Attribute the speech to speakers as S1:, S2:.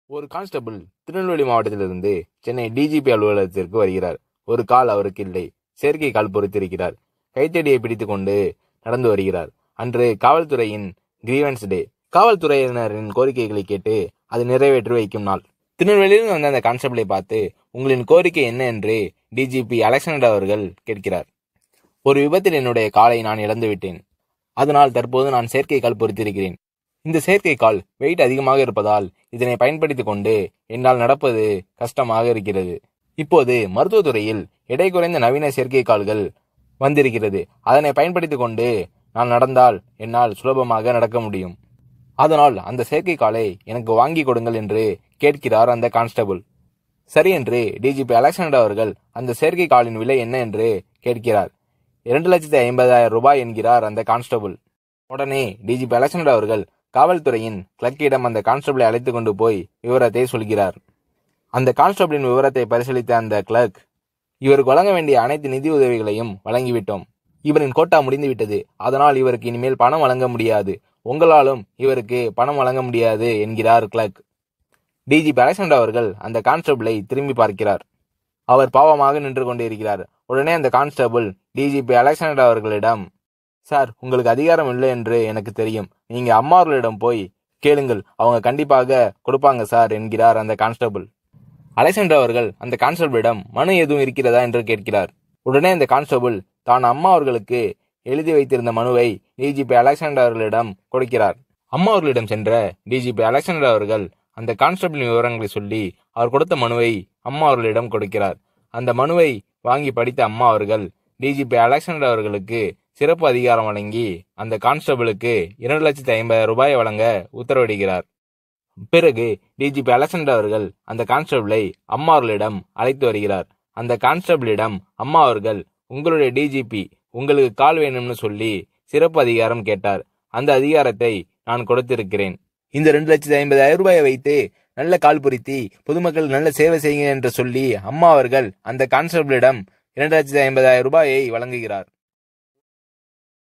S1: ஒரு கான்ஸ்டபிள் திருநெல்வேலி மாவட்டத்திலிருந்து சென்னை டிஜிபி அலுவலகத்திற்கு வருகிறார் ஒரு கால் அவருக்கு இல்லை செயற்கை கால் பொறுத்திருக்கிறார் கைத்தடியை பிடித்துக் கொண்டு நடந்து வருகிறார் அன்று காவல்துறையின் கிரீவன்ஸ் டே காவல்துறையினரின் கோரிக்கைகளை கேட்டு அது நிறைவேற்றி வைக்கும் நாள் திருநெல்வேலியில் வந்த அந்த கான்ஸ்டபிளை பார்த்து உங்களின் கோரிக்கை என்ன என்று டிஜிபி அலெக்சாண்டர் அவர்கள் கேட்கிறார் ஒரு விபத்தில் என்னுடைய காலை நான் இழந்து விட்டேன் அதனால் தற்போது நான் செயற்கை கால் பொறுத்திருக்கிறேன் இந்த செயற்கை கால் வெயிட் அதிகமாக இருப்பதால் இதனை பயன்படுத்திக் கொண்டு என்னால் நடப்பது கஷ்டமாக இருக்கிறது இப்போது மருத்துவத்துறையில் எடை குறைந்த நவீன செயற்கை கால்கள் வந்திருக்கிறது அதனை பயன்படுத்திக் கொண்டு நான் நடந்தால் என்னால் சுலபமாக நடக்க முடியும் அதனால் அந்த செயற்கை காலை எனக்கு வாங்கி கொடுங்கள் என்று கேட்கிறார் அந்த கான்ஸ்டபிள் சரி என்று டிஜிபி அலெக்சாண்டர் அவர்கள் அந்த செயற்கை காலின் விலை என்ன என்று கேட்கிறார் இரண்டு லட்சத்தி ஐம்பதாயிரம் ரூபாய் என்கிறார் அந்த கான்ஸ்டபிள் உடனே டிஜிபி அலெக்சாண்டர் அவர்கள் காவல்துறையின் கிளர்க்கியிடம் அந்த கான்ஸ்டபிளை அழைத்து கொண்டு போய் விவரத்தை சொல்கிறார் அந்த கான்ஸ்டபிளின் விவரத்தை பரிசீலித்த அந்த கிளர்க் இவருக்கு வழங்க வேண்டிய அனைத்து நிதி உதவிகளையும் வழங்கிவிட்டோம் இவரின் கோட்டா முடிந்துவிட்டது அதனால் இவருக்கு இனிமேல் பணம் வழங்க முடியாது உங்களாலும் இவருக்கு பணம் வழங்க முடியாது என்கிறார் கிளர்க் டிஜிபி அலெக்சாண்டர் அவர்கள் அந்த கான்ஸ்டபிளை திரும்பி பார்க்கிறார் அவர் பாவமாக நின்று கொண்டிருக்கிறார் உடனே அந்த கான்ஸ்டபிள் டிஜிபி அலெக்சாண்டர் அவர்களிடம் சார் உங்களுக்கு அதிகாரம் இல்லை என்று எனக்கு தெரியும் நீங்க அம்மா அவர்களிடம் போய் கேளுங்கள் அவங்க கண்டிப்பாக கொடுப்பாங்க சார் என்கிறார் அந்த கான்ஸ்டபிள் அலெக்சாண்டர் அவர்கள் அந்த கான்ஸ்டபிளிடம் மனு எதுவும் இருக்கிறதா என்று கேட்கிறார் உடனே அந்த கான்ஸ்டபிள் தான் அம்மா அவர்களுக்கு எழுதி வைத்திருந்த மனுவை டிஜிபி அலெக்சாண்டர் அவர்களிடம் கொடுக்கிறார் அம்மா அவர்களிடம் சென்ற டிஜிபி அலெக்சாண்டர் அவர்கள் அந்த கான்ஸ்டபிளின் விவரங்களை சொல்லி அவர் கொடுத்த மனுவை அம்மா அவர்களிடம் கொடுக்கிறார் அந்த மனுவை வாங்கி படித்த அம்மா அவர்கள் டிஜிபி அலெக்சாண்டர் அவர்களுக்கு சிறப்பு அதிகாரம் வழங்கி அந்த கான்ஸ்டபிளுக்கு இரண்டு லட்சத்தி ஐம்பதாயிரம் ரூபாய் வழங்க உத்தரவிடுகிறார் பிறகு டிஜிபி அலெக்சாண்டர் அவர்கள் அந்த கான்ஸ்டபிளை அம்மா அவர்களிடம் அழைத்து வருகிறார் அந்த கான்ஸ்டபிளிடம் அம்மா அவர்கள் உங்களுடைய டிஜிபி உங்களுக்கு கால் வேணும்னு சொல்லி சிறப்பு அதிகாரம் கேட்டார் அந்த அதிகாரத்தை நான் கொடுத்திருக்கிறேன் இந்த ரெண்டு லட்சத்தி ஐம்பதாயிரம் ரூபாயை வைத்து நல்ல கால் பொருத்தி பொதுமக்கள் நல்ல சேவை செய்யுங்க என்று சொல்லி அம்மா அவர்கள் அந்த கான்ஸ்டபிளிடம் இரண்டு லட்சத்தி ஐம்பதாயிரம் ரூபாயை வழங்குகிறார்